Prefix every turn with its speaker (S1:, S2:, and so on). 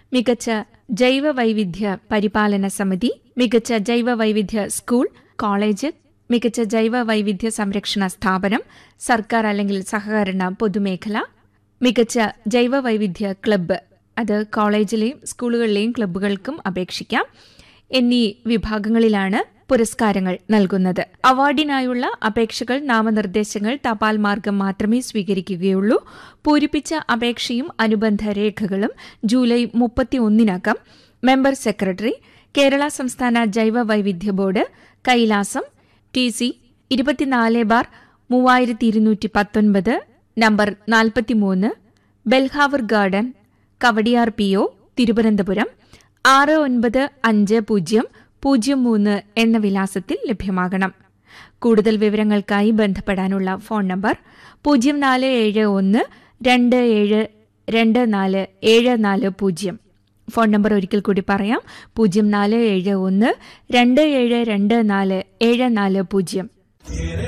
S1: മികച്ച ജൈവ വൈവിധ്യ പരിപാലന സമിതി മികച്ച ജൈവ വൈവിധ്യ സ്കൂൾ കോളേജ് മികച്ച ജൈവ വൈവിധ്യ സംരക്ഷണ സ്ഥാപനം സർക്കാർ അല്ലെങ്കിൽ സഹകരണ പൊതുമേഖല മികച്ച ജൈവ വൈവിധ്യ ക്ലബ്ബ് അത് കോളേജിലെയും സ്കൂളുകളിലെയും ക്ലബ്ബുകൾക്കും അപേക്ഷിക്കാം എന്നീ വിഭാഗങ്ങളിലാണ് പുരസ്കാരങ്ങൾ നൽകുന്നത് അവാർഡിനായുള്ള അപേക്ഷകൾ നാമനിർദ്ദേശങ്ങൾ തപാൽ മാർഗം മാത്രമേ സ്വീകരിക്കുകയുള്ളൂ പൂരിപ്പിച്ച അപേക്ഷയും അനുബന്ധ രേഖകളും ജൂലൈ മുപ്പത്തിയൊന്നിനകം മെമ്പർ സെക്രട്ടറി കേരള സംസ്ഥാന ജൈവ വൈവിധ്യ ബോർഡ് കൈലാസം ടി സി ഇരുപത്തിനാല് ബാർ മൂവായിരത്തി ഇരുന്നൂറ്റി പത്തൊൻപത് നമ്പർ നാൽപ്പത്തിമൂന്ന് Bellhaven garden Kowdiar P O Thiruvananthapuram ആറ് ഒൻപത് അഞ്ച് പൂജ്യം പൂജ്യം മൂന്ന് എന്ന വിലാസത്തിൽ ലഭ്യമാകണം കൂടുതൽ വിവരങ്ങൾക്കായി ബന്ധപ്പെടാനുള്ള ഫോൺ നമ്പർ പൂജ്യം നാല് ഏഴ് ഒന്ന് രണ്ട് ഏഴ് രണ്ട് നാല് ഏഴ് നാല് പൂജ്യം ഫോൺ നമ്പർ ഒരിക്കൽ കൂടി പറയാം പൂജ്യം നാല് ഏഴ് ഒന്ന് രണ്ട് ഏഴ് രണ്ട് നാല് ഏഴ് നാല് പൂജ്യം